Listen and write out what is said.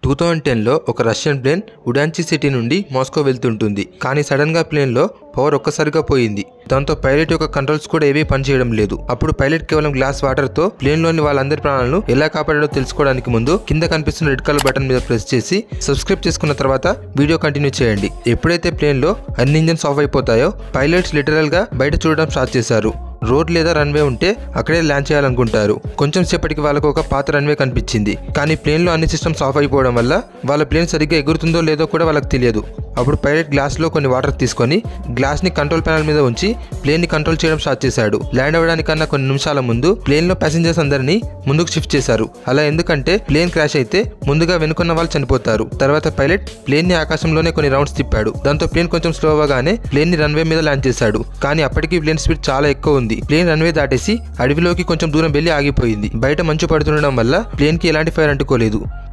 two thousand టెన్లో ఒక Russian plane ఉడాన్చి సిటీ నుండి మాస్కో వెళ్తుంటుంది కానీ సడన్గా ప్లేన్లో పవర్ ఒక్కసారిగా పోయింది దాంతో పైలట్ యొక్క కంట్రోల్స్ కూడా ఏవీ పనిచేయడం లేదు అప్పుడు పైలట్ కేవలం గ్లాస్ వాటర్తో ప్లేన్లోని వాళ్ళందరి ప్రాణాలను ఎలా కాపాడాడో తెలుసుకోవడానికి ముందు కింద కనిపిస్తున్న రెడ్ కలర్ బటన్ మీద ప్రెస్ చేసి సబ్స్క్రైబ్ చేసుకున్న తర్వాత వీడియో కంటిన్యూ చేయండి ఎప్పుడైతే ప్లేన్లో అన్ని ఇంజన్స్ ఆఫ్ అయిపోతాయో పైలట్స్ లిటరల్గా బయట చూడడం స్టార్ట్ చేశారు రోడ్ లేదా రన్వే ఉంటే అక్కడే ల్యాండ్ చేయాలనుకుంటారు కొంచెం సేపటికి వాళ్ళకు ఒక పాత రన్వే కనిపించింది కానీ ప్లేన్లో అన్ని సిస్టమ్స్ ఆఫ్ అయిపోవడం వల్ల వాళ్ళ ప్లేన్ సరిగ్గా ఎగురుతుందో లేదో కూడా వాళ్ళకి తెలియదు అప్పుడు పైలట్ గ్లాస్లో కొన్ని వాటర్ తీసుకొని గ్లాస్ని కంట్రోల్ ప్యానల్ మీద ఉంచి ప్లేన్ని కంట్రోల్ చేయడం స్టార్ట్ చేశాడు ల్యాండ్ అవ్వడానికన్నా కొన్ని నిమిషాల ముందు ప్లేన్లో ప్యాసింజర్స్ అందరినీ ముందుకు షిఫ్ట్ చేశారు అలా ఎందుకంటే ప్లేన్ క్రాష్ అయితే ముందుగా వెనుకున్న వాళ్ళు చనిపోతారు తర్వాత పైలట్ ప్లేన్ ని ఆకాశంలోనే కొన్ని రౌండ్స్ తిప్పాడు దాంతో ప్లేన్ కొంచెం స్లో అవ్వగానే ప్లేన్ ని రన్వే మీద ల్యాండ్ చేశాడు కానీ అప్పటికి ప్లేన్ స్పీడ్ చాలా ఎక్కువ ఉంది ప్లేన్ రన్వే దాటేసి అడవిలోకి కొంచెం దూరం వెళ్లి ఆగిపోయింది బయట మంచు పడుతుండడం వల్ల ప్లేన్ కి ఎలాంటి ఫైర్ అంటుకోలేదు